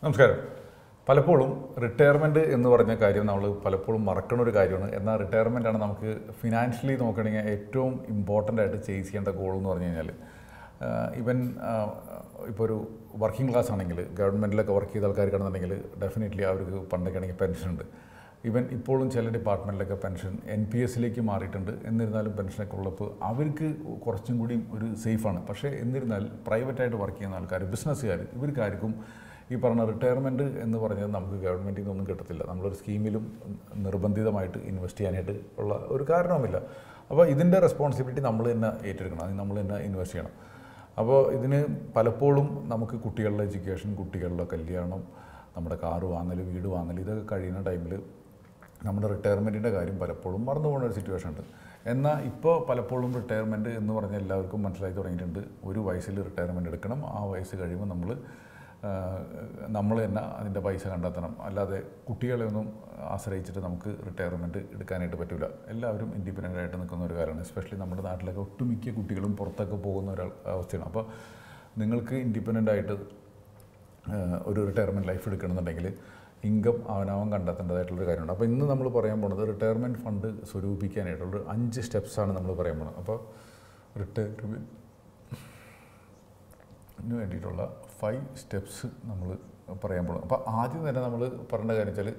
നമസ്കാരം പലപ്പോഴും റിട്ടയർമെൻറ്റ് എന്ന് പറഞ്ഞ കാര്യം നമ്മൾ പലപ്പോഴും മറക്കണ ഒരു കാര്യമാണ് എന്നാൽ റിട്ടയർമെൻ്റ് ആണ് നമുക്ക് ഫിനാൻഷ്യലി നോക്കുകയാണെങ്കിൽ ഏറ്റവും ഇമ്പോർട്ടൻ്റ് ആയിട്ട് ചേസ് ചെയ്യേണ്ട ഗോൾ എന്ന് പറഞ്ഞു കഴിഞ്ഞാൽ ഇവൻ ഇപ്പോൾ ഒരു വർക്കിംഗ് ക്ലാസ് ആണെങ്കിൽ ഗവൺമെൻറ്റിലൊക്കെ വർക്ക് ചെയ്ത ആൾക്കാർക്കാണെന്നുണ്ടെങ്കിൽ ഡെഫിനറ്റ്ലി അവർക്ക് പണ്ടൊക്കെ ആണെങ്കിൽ പെൻഷൻ ഉണ്ട് ഇവൻ ഇപ്പോഴും ചില ഡിപ്പാർട്ട്മെൻറ്റിലൊക്കെ പെൻഷൻ എൻ പി എസിലേക്ക് മാറിയിട്ടുണ്ട് എന്നിരുന്നാലും പെൻഷനൊക്കെ ഉള്ളപ്പോൾ അവർക്ക് കുറച്ചും കൂടി ഒരു സേഫാണ് പക്ഷേ എന്നിരുന്നാൽ പ്രൈവറ്റായിട്ട് വർക്ക് ചെയ്യുന്ന ആൾക്കാർ ബിസിനസ്സുകാർ ഇവർക്കാർക്കും ഈ പറഞ്ഞ റിട്ടയർമെൻറ്റ് എന്ന് പറഞ്ഞത് നമുക്ക് ഗവൺമെൻറ്റിൽ നിന്നൊന്നും കിട്ടത്തില്ല നമ്മളൊരു സ്കീമിലും നിർബന്ധിതമായിട്ട് ഇൻവെസ്റ്റ് ചെയ്യാനായിട്ട് ഉള്ള ഒരു കാരണവുമില്ല അപ്പോൾ ഇതിൻ്റെ റെസ്പോൺസിബിലിറ്റി നമ്മൾ തന്നെ ഏറ്റെടുക്കണം അത് നമ്മൾ തന്നെ ഇൻവെസ്റ്റ് ചെയ്യണം അപ്പോൾ ഇതിന് പലപ്പോഴും നമുക്ക് കുട്ടികളുടെ എഡ്യൂക്കേഷൻ കുട്ടികളുടെ കല്യാണം നമ്മുടെ കാറ് വാങ്ങൽ വീട് വാങ്ങൽ ഇതൊക്കെ കഴിയുന്ന ടൈമിൽ നമ്മുടെ റിട്ടയർമെൻറ്റിൻ്റെ കാര്യം പലപ്പോഴും മറന്നു പോകുന്ന ഒരു സിറ്റുവേഷൻ ഉണ്ട് എന്നാൽ ഇപ്പോൾ പലപ്പോഴും റിട്ടയർമെൻറ്റ് എന്ന് പറഞ്ഞാൽ എല്ലാവർക്കും മനസ്സിലായി തുടങ്ങിയിട്ടുണ്ട് ഒരു വയസ്സിൽ റിട്ടയർമെൻറ്റ് എടുക്കണം ആ വയസ്സ് കഴിയുമ്പോൾ നമ്മൾ നമ്മൾ തന്നെ അതിൻ്റെ പൈസ കണ്ടെത്തണം അല്ലാതെ കുട്ടികളെ ഒന്നും ആശ്രയിച്ചിട്ട് നമുക്ക് റിട്ടയർമെൻറ്റ് എടുക്കാനായിട്ട് പറ്റില്ല എല്ലാവരും ഇൻഡിപെൻഡൻ്റ് ആയിട്ട് നിൽക്കുന്ന ഒരു കാര്യമാണ് എസ്പെഷ്യലി നമ്മുടെ നാട്ടിലൊക്കെ ഒട്ടുമിക്ക കുട്ടികളും പുറത്തൊക്കെ പോകുന്ന ഒരു അവസ്ഥയാണ് അപ്പോൾ നിങ്ങൾക്ക് ഇൻഡിപെൻഡൻ്റ് ആയിട്ട് ഒരു റിട്ടയർമെൻറ്റ് ലൈഫ് എടുക്കണമെന്നുണ്ടെങ്കിൽ ഇൻകം അവനവൻ കണ്ടെത്തേണ്ടതായിട്ടുള്ളൊരു കാര്യമുണ്ട് അപ്പോൾ ഇന്ന് നമ്മൾ പറയാൻ പോണത് റിട്ടയർമെൻറ്റ് ഫണ്ട് സ്വരൂപിക്കാനായിട്ടുള്ള അഞ്ച് സ്റ്റെപ്സാണ് നമ്മൾ പറയാൻ പോകുന്നത് അപ്പോൾ റിട്ടയർമെൻറ്റ് ന് വേണ്ടിയിട്ടുള്ള ഫൈവ് സ്റ്റെപ്സ് നമ്മൾ പറയാൻ പോകുന്നത് അപ്പോൾ ആദ്യം തന്നെ നമ്മൾ പറയേണ്ട കാര്യം വെച്ചാൽ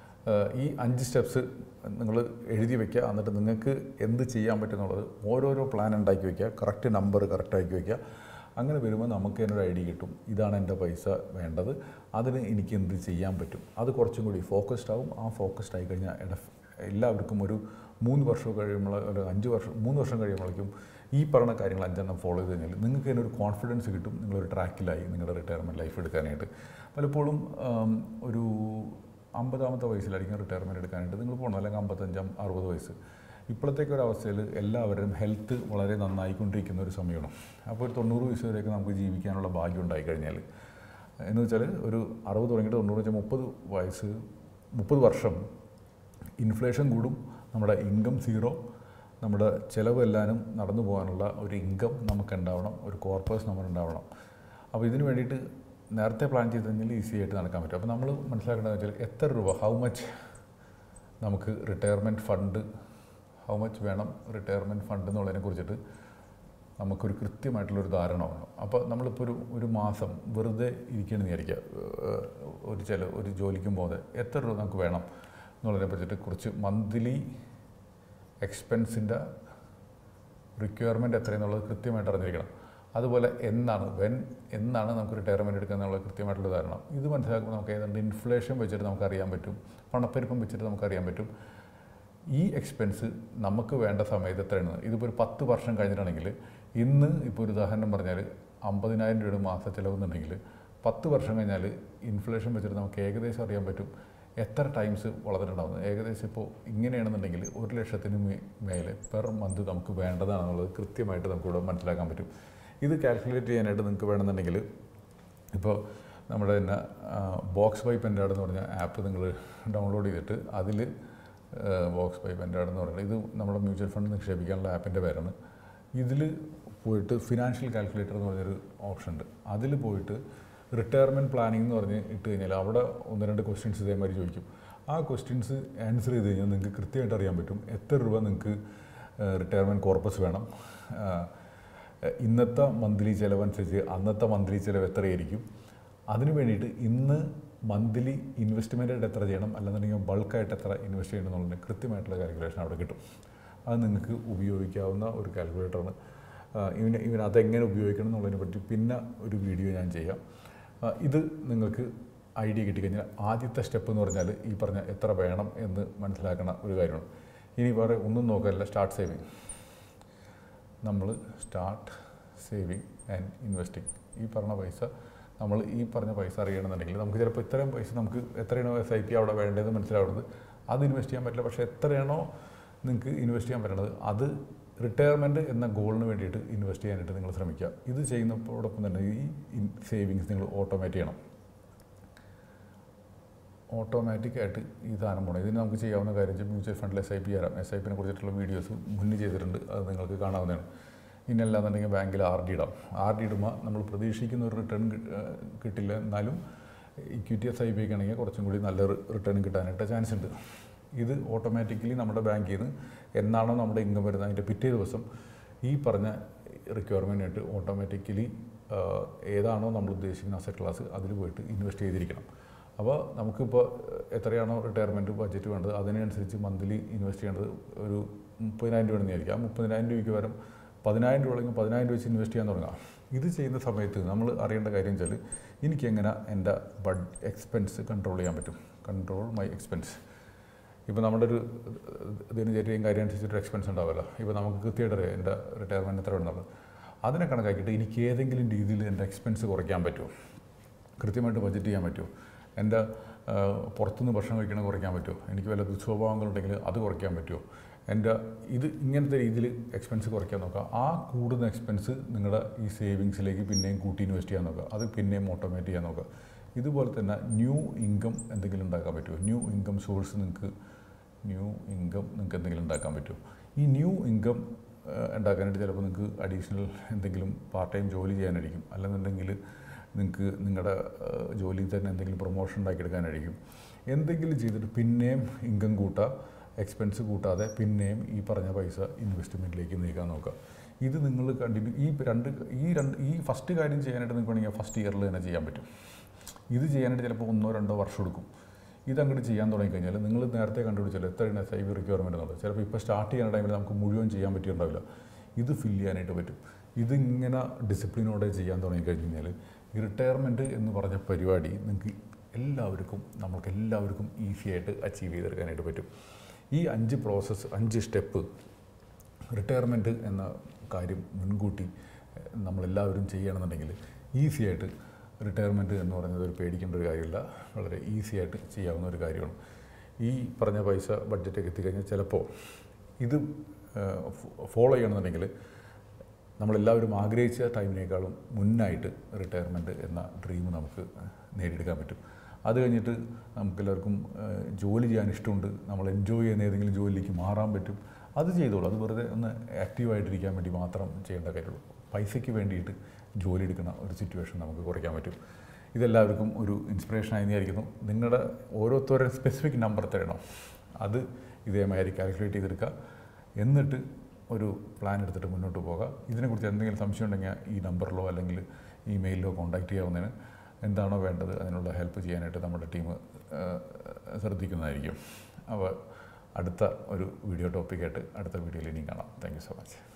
ഈ അഞ്ച് സ്റ്റെപ്സ് നിങ്ങൾ എഴുതി വെക്കുക എന്നിട്ട് നിങ്ങൾക്ക് എന്ത് ചെയ്യാൻ പറ്റുന്നുള്ളത് ഓരോരോ പ്ലാൻ ഉണ്ടാക്കി വയ്ക്കുക കറക്റ്റ് നമ്പർ കറക്റ്റ് ആക്കി വയ്ക്കുക അങ്ങനെ വരുമ്പോൾ നമുക്ക് തന്നെ ഒരു ഐഡിയ കിട്ടും ഇതാണ് എൻ്റെ പൈസ വേണ്ടത് അതിന് എനിക്ക് എന്ത് ചെയ്യാൻ പറ്റും അത് കുറച്ചും കൂടി ഫോക്കസ്ഡ് ആവും ആ ഫോക്കസ്ഡ് ആയി കഴിഞ്ഞാൽ ഇട എല്ലാവർക്കും ഒരു മൂന്ന് വർഷം കഴിയുമ്പോൾ ഒരു അഞ്ച് വർഷം മൂന്ന് വർഷം കഴിയുമ്പോഴേക്കും ഈ പറഞ്ഞ കാര്യങ്ങൾ അഞ്ചെണ്ണം ഫോളോ ചെയ്ത് കഴിഞ്ഞാൽ നിങ്ങൾക്ക് തന്നെ ഒരു കോൺഫിഡൻസ് കിട്ടും നിങ്ങളൊരു ട്രാക്കിലായി നിങ്ങളുടെ റിട്ടയർമെൻറ്റ് ലൈഫ് എടുക്കാനായിട്ട് പലപ്പോഴും ഒരു അമ്പതാമത്തെ വയസ്സിലായിരിക്കും റിട്ടയർമെൻറ്റ് എടുക്കാനായിട്ട് നിങ്ങൾ പോകണം അല്ലെങ്കിൽ അമ്പത്തഞ്ചാം അറുപത് വയസ്സ് ഇപ്പോഴത്തേക്ക് ഒരു അവസ്ഥയിൽ എല്ലാവരുടെയും ഹെൽത്ത് വളരെ നന്നായിക്കൊണ്ടിരിക്കുന്ന ഒരു സമയമാണ് അപ്പോൾ ഒരു തൊണ്ണൂറ് വയസ്സ് വരെയൊക്കെ നമുക്ക് ജീവിക്കാനുള്ള ഭാഗ്യം ഉണ്ടായി കഴിഞ്ഞാൽ എന്ന് വെച്ചാൽ ഒരു അറുപത് തുടങ്ങിയിട്ട് തൊണ്ണൂറ് വെച്ചാൽ മുപ്പത് വയസ്സ് മുപ്പത് വർഷം ഇൻഫ്ലേഷൻ കൂടും നമ്മുടെ ഇൻകം സീറോ നമ്മുടെ ചിലവ് എല്ലാനും നടന്നു പോകാനുള്ള ഒരു ഇൻകം നമുക്ക് ഉണ്ടാവണം ഒരു കോർപ്പസ് നമ്മൾ ഉണ്ടാവണം അപ്പോൾ ഇതിന് വേണ്ടിയിട്ട് നേരത്തെ പ്ലാൻ ചെയ്ത് കഴിഞ്ഞാൽ ഈസി ആയിട്ട് നടക്കാൻ പറ്റും അപ്പോൾ നമ്മൾ മനസ്സിലാക്കേണ്ടത് വെച്ചാൽ എത്ര രൂപ ഹൗ മച്ച് നമുക്ക് റിട്ടയർമെൻറ്റ് ഫണ്ട് ഹൗ മച്ച് വേണം റിട്ടയർമെൻറ്റ് ഫണ്ട് എന്നുള്ളതിനെ കുറിച്ചിട്ട് നമുക്കൊരു കൃത്യമായിട്ടുള്ളൊരു ധാരണ വേണം അപ്പോൾ നമ്മളിപ്പോൾ ഒരു ഒരു മാസം വെറുതെ ഇരിക്കണമെന്ന് വിചാരിക്കുക ഒരു ചില ഒരു ജോലിക്കും പോകാതെ എത്ര രൂപ നമുക്ക് വേണം എന്നുള്ളതിനെ പറ്റിയിട്ട് കുറച്ച് മന്ത്ലി എക്സ്പെൻസിൻ്റെ റിക്വയർമെൻറ്റ് എത്രയെന്നുള്ളത് കൃത്യമായിട്ട് അറിഞ്ഞിരിക്കണം അതുപോലെ എന്നാണ് വെൻ എന്നാണ് നമുക്ക് റിട്ടയർമെൻറ്റ് എടുക്കുക എന്നുള്ളത് കൃത്യമായിട്ടുള്ള ധാരണ ഇത് മനസ്സിലാക്കുമ്പോൾ നമുക്ക് ഏതാണ്ട് ഇൻഫ്ലേഷൻ വെച്ചിട്ട് നമുക്ക് അറിയാൻ പറ്റും പണപ്പെരുപ്പം വെച്ചിട്ട് നമുക്ക് അറിയാൻ പറ്റും ഈ എക്സ്പെൻസ് നമുക്ക് വേണ്ട സമയത്ത് എത്രയാണ് ഇതിപ്പോൾ ഒരു പത്ത് വർഷം കഴിഞ്ഞിട്ടാണെങ്കിൽ ഇന്ന് ഇപ്പോൾ ഒരു ഉദാഹരണം പറഞ്ഞാൽ അമ്പതിനായിരം രൂപയുടെ മാസ ചിലവെന്നുണ്ടെങ്കിൽ പത്ത് വർഷം കഴിഞ്ഞാൽ ഇൻഫ്ലേഷൻ വെച്ചിട്ട് നമുക്ക് ഏകദേശം അറിയാൻ പറ്റും എത്ര ടൈംസ് വളർന്നിട്ടുണ്ടാവുന്നത് ഏകദേശം ഇപ്പോൾ ഇങ്ങനെയാണെന്നുണ്ടെങ്കിൽ ഒരു ലക്ഷത്തിന് മേലെ പെർ മന്ത് നമുക്ക് വേണ്ടതാണെന്നുള്ളത് കൃത്യമായിട്ട് നമുക്കിവിടെ മനസ്സിലാക്കാൻ പറ്റും ഇത് കാൽക്കുലേറ്റ് ചെയ്യാനായിട്ട് നിങ്ങൾക്ക് വേണമെന്നുണ്ടെങ്കിൽ ഇപ്പോൾ നമ്മുടെ തന്നെ ബോക്സ് ബൈ പെൻഡാഡ് എന്ന് പറഞ്ഞ ആപ്പ് നിങ്ങൾ ഡൗൺലോഡ് ചെയ്തിട്ട് അതിൽ ബോക്സ് ബൈ പെൻഡാഡ് എന്ന് പറയുന്നത് ഇത് നമ്മുടെ മ്യൂച്വൽ ഫണ്ട് നിക്ഷേപിക്കാനുള്ള ആപ്പിൻ്റെ പേരാണ് ഇതിൽ പോയിട്ട് ഫിനാൻഷ്യൽ കാൽക്കുലേറ്റർ എന്ന് പറഞ്ഞൊരു ഓപ്ഷൻ ഉണ്ട് അതിൽ പോയിട്ട് റിട്ടയർമെൻറ്റ് പ്ലാനിംഗ് എന്ന് പറഞ്ഞ് ഇട്ട് കഴിഞ്ഞാൽ അവിടെ ഒന്ന് രണ്ട് ക്വസ്റ്റ്യൻസ് ഇതേമാതിരി ചോദിക്കും ആ ക്വസ്റ്റ്യൻസ് ആൻസർ ചെയ്ത് കഴിഞ്ഞാൽ നിങ്ങൾക്ക് കൃത്യമായിട്ട് അറിയാൻ പറ്റും എത്ര രൂപ നിങ്ങൾക്ക് റിട്ടയർമെൻറ്റ് കോർപ്പസ് വേണം ഇന്നത്തെ മന്ത്ലി ചിലവനുസരിച്ച് അന്നത്തെ മന്ത്ലി ചിലവ് എത്രയായിരിക്കും അതിന് വേണ്ടിയിട്ട് ഇന്ന് മന്ത്ലി ഇൻവെസ്റ്റ്മെൻ്റ് ആയിട്ട് എത്ര ചെയ്യണം അല്ലെന്നുണ്ടെങ്കിൽ ബൾക്കായിട്ട് എത്ര ഇൻവെസ്റ്റ് ചെയ്യണം എന്നുള്ളതിന് കൃത്യമായിട്ടുള്ള കാൽക്കുലേഷൻ അവിടെ കിട്ടും അത് നിങ്ങൾക്ക് ഉപയോഗിക്കാവുന്ന ഒരു കാൽക്കുലേറ്ററാണ് ഇവന് ഇവൻ അതെങ്ങനെ ഉപയോഗിക്കണം എന്നുള്ളതിനെ പറ്റി പിന്നെ ഒരു വീഡിയോ ഞാൻ ചെയ്യാം ഇത് നിങ്ങൾക്ക് ഐഡിയ കിട്ടിക്കഴിഞ്ഞാൽ ആദ്യത്തെ സ്റ്റെപ്പ് എന്ന് പറഞ്ഞാൽ ഈ പറഞ്ഞ എത്ര വേണം എന്ന് മനസ്സിലാക്കണ ഒരു കാര്യമാണ് ഇനി വേറെ ഒന്നും നോക്കാനില്ല സ്റ്റാർട്ട് സേവിങ് നമ്മൾ സ്റ്റാർട്ട് സേവിങ് ആൻഡ് ഇൻവെസ്റ്റിംഗ് ഈ പറഞ്ഞ പൈസ നമ്മൾ ഈ പറഞ്ഞ പൈസ അറിയണമെന്നുണ്ടെങ്കിൽ നമുക്ക് ചിലപ്പോൾ ഇത്രയും പൈസ നമുക്ക് എത്രയാണോ എസ് ഐ പി അവിടെ വേണ്ടതെന്ന് മനസ്സിലാവുന്നത് അത് ഇൻവെസ്റ്റ് ചെയ്യാൻ പറ്റില്ല പക്ഷേ എത്രയാണോ നിങ്ങൾക്ക് ഇൻവെസ്റ്റ് ചെയ്യാൻ പറ്റുന്നത് അത് റിട്ടയർമെൻറ്റ് എന്ന ഗോളിന് വേണ്ടിയിട്ട് ഇൻവെസ്റ്റ് ചെയ്യാനായിട്ട് നിങ്ങൾ ശ്രമിക്കുക ഇത് ചെയ്യുന്നതോടൊപ്പം തന്നെ ഈ സേവിങ്സ് നിങ്ങൾ ഓട്ടോമാറ്റ് ചെയ്യണം ഓട്ടോമാറ്റിക്കായിട്ട് ഈ സാധനം പോകണം ഇതിന് നമുക്ക് ചെയ്യാവുന്ന കാര്യം വെച്ചാൽ മ്യൂച്വൽ ഫണ്ടിൽ എസ് ഐ പി തരാം എസ് ഐ പിനെ കുറിച്ചിട്ടുള്ള വീഡിയോസ് മുന്നേ ചെയ്തിട്ടുണ്ട് അത് നിങ്ങൾക്ക് കാണാവുന്നതാണ് ഇന്നല്ലാന്നുണ്ടെങ്കിൽ ബാങ്കിൽ ആർ ഡി ഇടാം ആർ ഡി ഇടുമ്പോൾ നമ്മൾ പ്രതീക്ഷിക്കുന്ന ഒരു റിട്ടേൺ കിട്ടില്ല എന്നാലും ഇക്വിറ്റി എസ് ഐ പി ഒക്കെ ആണെങ്കിൽ കുറച്ചും കൂടി നല്ല റിട്ടേൺ കിട്ടാനായിട്ട് ചാൻസ് ഉണ്ട് ഇത് ഓട്ടോമാറ്റിക്കലി നമ്മുടെ ബാങ്കിൽ നിന്ന് എന്നാണോ നമ്മുടെ ഇൻകം വരുന്നത് അതിൻ്റെ പിറ്റേ ദിവസം ഈ പറഞ്ഞ റിക്വയർമെൻറ്റായിട്ട് ഓട്ടോമാറ്റിക്കലി ഏതാണോ നമ്മൾ ഉദ്ദേശിക്കുന്ന അസറ്റ് ക്ലാസ് അതിൽ പോയിട്ട് ഇൻവെസ്റ്റ് ചെയ്തിരിക്കണം അപ്പോൾ നമുക്കിപ്പോൾ എത്രയാണോ റിട്ടയർമെൻറ്റ് ബഡ്ജറ്റ് വേണ്ടത് അതിനനുസരിച്ച് മന്ത്ലി ഇൻവെസ്റ്റ് ചെയ്യേണ്ടത് ഒരു മുപ്പതിനായിരം രൂപ ആയിരിക്കും ആ മുപ്പതിനായിരം രൂപയ്ക്ക് പകരം പതിനായിരം രൂപ അല്ലെങ്കിൽ പതിനായിരം രൂപ വെച്ച് ഇൻവെസ്റ്റ് ചെയ്യാൻ തുടങ്ങാം ഇത് ചെയ്യുന്ന സമയത്ത് നമ്മൾ അറിയേണ്ട കാര്യം വെച്ചാൽ എനിക്ക് എങ്ങനെ എൻ്റെ ബഡ് എക്സ്പെൻസ് കൺട്രോൾ ചെയ്യാൻ പറ്റും കൺട്രോൾ മൈ എക്സ്പെൻസ് ഇപ്പോൾ നമ്മുടെ ഒരു ദിനചര്യയും കാര്യം അനുസരിച്ചൊരു എക്സ്പെൻസ് ഉണ്ടാവുമല്ലോ ഇപ്പോൾ നമുക്ക് കൃത്യമായിട്ട് അറിയാം എൻ്റെ റിട്ടയർമെൻറ്റ് എത്ര വേണമെന്നുള്ളത് അതിനെ കണക്കാക്കിയിട്ട് എനിക്ക് ഏതെങ്കിലും രീതിയിൽ എൻ്റെ എക്സ്പെൻസ് കുറയ്ക്കാൻ പറ്റുമോ കൃത്യമായിട്ട് ബഡ്ജറ്റ് ചെയ്യാൻ പറ്റുമോ എൻ്റെ ആ, പുറത്തുനിന്ന് ഭക്ഷണം കഴിക്കണത് കുറയ്ക്കാൻ പറ്റുമോ എനിക്ക് വല്ല ദുസ്വഭാവങ്ങളുണ്ടെങ്കിൽ അത് കുറയ്ക്കാൻ പറ്റുമോ എൻ്റെ ഇത് ഇങ്ങനത്തെ രീതിയിൽ എക്സ്പെൻസ് കുറയ്ക്കാൻ നോക്കുക ആ കൂടുന്ന എക്സ്പെൻസ് നിങ്ങളുടെ ഈ സേവിങ്സിലേക്ക് പിന്നെയും കൂട്ടി ഇൻവെസ്റ്റ് ചെയ്യാൻ നോക്കുക അത് പിന്നെയും ഓട്ടോമേറ്റ് ചെയ്യാൻ നോക്കുക ഇതുപോലെ തന്നെ ന്യൂ ഇൻകം എന്തെങ്കിലും ഉണ്ടാക്കാൻ പറ്റുമോ ന്യൂ ഇൻകം സോഴ്സ് നിങ്ങൾക്ക് ന്യൂ ഇൻകം നിങ്ങൾക്ക് എന്തെങ്കിലും ഉണ്ടാക്കാൻ പറ്റുമോ ഈ ന്യൂ ഇൻകം ഉണ്ടാക്കാനായിട്ട് ചിലപ്പോൾ നിങ്ങൾക്ക് അഡീഷണൽ എന്തെങ്കിലും പാർട്ട് ടൈം ജോലി ചെയ്യാനായിരിക്കും അല്ലെന്നുണ്ടെങ്കിൽ നിങ്ങൾക്ക് നിങ്ങളുടെ ജോലിയിൽ തന്നെ എന്തെങ്കിലും പ്രൊമോഷൻ ഉണ്ടാക്കിയെടുക്കാനായിരിക്കും എന്തെങ്കിലും ചെയ്തിട്ട് പിന്നെയും ഇൻകം കൂട്ടുക എക്സ്പെൻസ് കൂട്ടാതെ പിന്നെയും ഈ പറഞ്ഞ പൈസ ഇൻവെസ്റ്റ്മെൻറ്റിലേക്ക് നീക്കാൻ നോക്കുക ഇത് നിങ്ങൾ കണ്ടിന്യൂ ഈ രണ്ട് ഈ രണ്ട് ഈ ഫസ്റ്റ് കാര്യം ചെയ്യാനായിട്ട് നിങ്ങൾക്ക് വേണമെങ്കിൽ ഫസ്റ്റ് ഇയറിൽ തന്നെ ചെയ്യാൻ പറ്റും ഇത് ചെയ്യാനായിട്ട് ചിലപ്പോൾ ഒന്നോ രണ്ടോ വർഷം എടുക്കും ഇതങ്ങോട്ട് ചെയ്യാൻ തുടങ്ങിക്കഴിഞ്ഞാൽ നിങ്ങൾ നേരത്തെ കണ്ടുപിടിച്ചല്ലോ എത്രയാണ് എസ് ഐ ബി റിക്വയർമെൻറ്റ് എന്നുള്ളത് ചിലപ്പോൾ ഇപ്പോൾ സ്റ്റാർട്ട് ചെയ്യുന്ന ടൈമിൽ നമുക്ക് മുഴുവൻ ചെയ്യാൻ പറ്റിയിട്ടുണ്ടാവില്ല ഇത് ഫില്ല് ചെയ്യാനായിട്ട് പറ്റും ഇതിങ്ങനെ ഡിസിപ്ലിനോടെ ചെയ്യാൻ തുടങ്ങിക്കഴിഞ്ഞ് കഴിഞ്ഞാൽ ഈ റിട്ടയർമെൻറ്റ് എന്ന് പറഞ്ഞ പരിപാടി നിങ്ങൾക്ക് എല്ലാവർക്കും നമ്മൾക്ക് എല്ലാവർക്കും ഈസി ആയിട്ട് അച്ചീവ് ചെയ്തെടുക്കാനായിട്ട് പറ്റും ഈ അഞ്ച് പ്രോസസ്സ് അഞ്ച് സ്റ്റെപ്പ് റിട്ടയർമെൻറ്റ് എന്ന കാര്യം മുൻകൂട്ടി എഹ്, നമ്മളെല്ലാവരും ചെയ്യണമെന്നുണ്ടെങ്കിൽ ഈസി ആയിട്ട് റിട്ടയർമെൻറ്റ് എന്ന് പറയുന്നത് ഒരു പേടിക്കേണ്ട ഒരു കാര്യമില്ല വളരെ ഈസി ആയിട്ട് ചെയ്യാവുന്ന ഒരു കാര്യമാണ് ഈ പറഞ്ഞ പൈസ ബഡ്ജറ്റൊക്കെ എത്തിക്കഴിഞ്ഞാൽ ചിലപ്പോൾ ഇത് ഫോളോ ചെയ്യണമെന്നുണ്ടെങ്കിൽ നമ്മളെല്ലാവരും ആഗ്രഹിച്ച ടൈമിനേക്കാളും മുന്നായിട്ട് റിട്ടയർമെൻറ്റ് എന്ന ഡ്രീം നമുക്ക് നേടിയെടുക്കാൻ പറ്റും അത് കഴിഞ്ഞിട്ട് നമുക്കെല്ലാവർക്കും ഏഹ്, ജോലി ചെയ്യാൻ ഇഷ്ടമുണ്ട് നമ്മൾ എൻജോയ് ചെയ്യുന്ന ഏതെങ്കിലും ജോലിയിലേക്ക് മാറാൻ പറ്റും അത് ചെയ്തോളൂ അത് വെറുതെ ഒന്ന് ആക്റ്റീവായിട്ടിരിക്കാൻ വേണ്ടി മാത്രം ചെയ്യേണ്ട കാര്യമുള്ളൂ പൈസയ്ക്ക് വേണ്ടിയിട്ട് ജോലി എടുക്കുന്ന ഒരു സിറ്റുവേഷൻ നമുക്ക് കുറയ്ക്കാൻ പറ്റും ഇതെല്ലാവർക്കും ഒരു ഇൻസ്പിറേഷനായി വിചാരിക്കുന്നു നിങ്ങളുടെ ഓരോരുത്തരുടെ സ്പെസിഫിക് നമ്പർ തരണം അത് ഇതേമാതിരി കാൽക്കുലേറ്റ് ചെയ്തെടുക്കുക എന്നിട്ട് ഒരു പ്ലാൻ എടുത്തിട്ട് മുന്നോട്ട് പോകുക ഇതിനെക്കുറിച്ച് എന്തെങ്കിലും സംശയം ഉണ്ടെങ്കിൽ ഈ നമ്പറിലോ അല്ലെങ്കിൽ ഇമെയിലിലോ കോൺടാക്റ്റ് ചെയ്യാവുന്നതിന് എന്താണോ വേണ്ടത് അതിനുള്ള ഹെൽപ്പ് ചെയ്യാനായിട്ട് നമ്മുടെ ടീം ശ്രദ്ധിക്കുന്നതായിരിക്കും അപ്പോൾ അടുത്ത ഒരു വീഡിയോ ടോപ്പിക്കായിട്ട് അടുത്ത വീഡിയോയിൽ ഇനിയും കാണാം താങ്ക് യു സോ മച്ച്